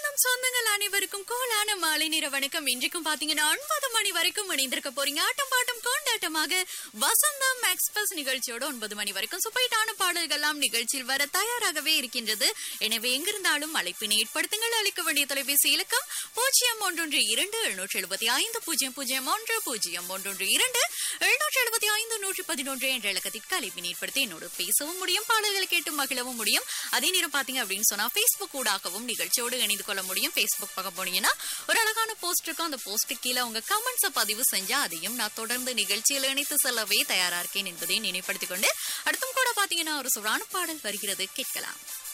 வணக்கம் சொந்தங்கள் அனைவருக்கும் கோலான மாலை நேர வணக்கம் இன்றைக்கும் பாத்தீங்கன்னா ஒன்பது மணி வரைக்கும் இணைந்திருக்க போறீங்க ஆட்டம் பாட்டம் கொண்டாட்டமாக வசந்தம் எக்ஸ்பிரஸ் நிகழ்ச்சியோட ஒன்பது மணி வரைக்கும் சுப்பைட்டான பாடல்கள்லாம் நிகழ்ச்சியில் வர தயாராகவே இருக்கின்றது எனவே எங்கிருந்தாலும் அழைப்பினை ஏற்படுத்துங்கள் அளிக்க வேண்டிய தொலைபேசி இலக்கம் பூஜ்ஜியம் ஒன்றொன்று இரண்டு எழுநூற்றி எழுபத்தி ஐந்து பூஜ்ஜியம் பூஜ்ஜியம் ஒன்று பூஜ்ஜியம் ஒன்றொன்று இரண்டு எழுநூற்றி எழுபத்தி ஐந்து நூற்றி பதினொன்று என்ற இலக்கத்திற்கு அழைப்பினை ஏற்படுத்தி என்னோடு பேசவும் முடியும் பாடல்களை கேட்டு மகிழவும் முடியும் அதே நேரம் பாத்தீங்க அப்படின்னு சொன்னா Facebook ஊடாகவும் நிகழ்ச்சியோடு இணைந்து கொள்ள முடியும் Facebook பக்கம் போனீங்கன்னா ஒரு அழகான போஸ்ட் இருக்கும் அந்த போஸ்ட் கீழே உங்க கமெண்ட்ஸை பதிவு செஞ்சா அதையும் நான் தொடர்ந்து நிகழ்ச்சியில் இணைத்து செல்லவே தயாரா இருக்கேன் என்பதை நினைப்படுத்திக் கொண்டு அடுத்தும் கூட பாத்தீங்கன்னா ஒரு சுறான பாடல் வருகிறது கேட்கலாம்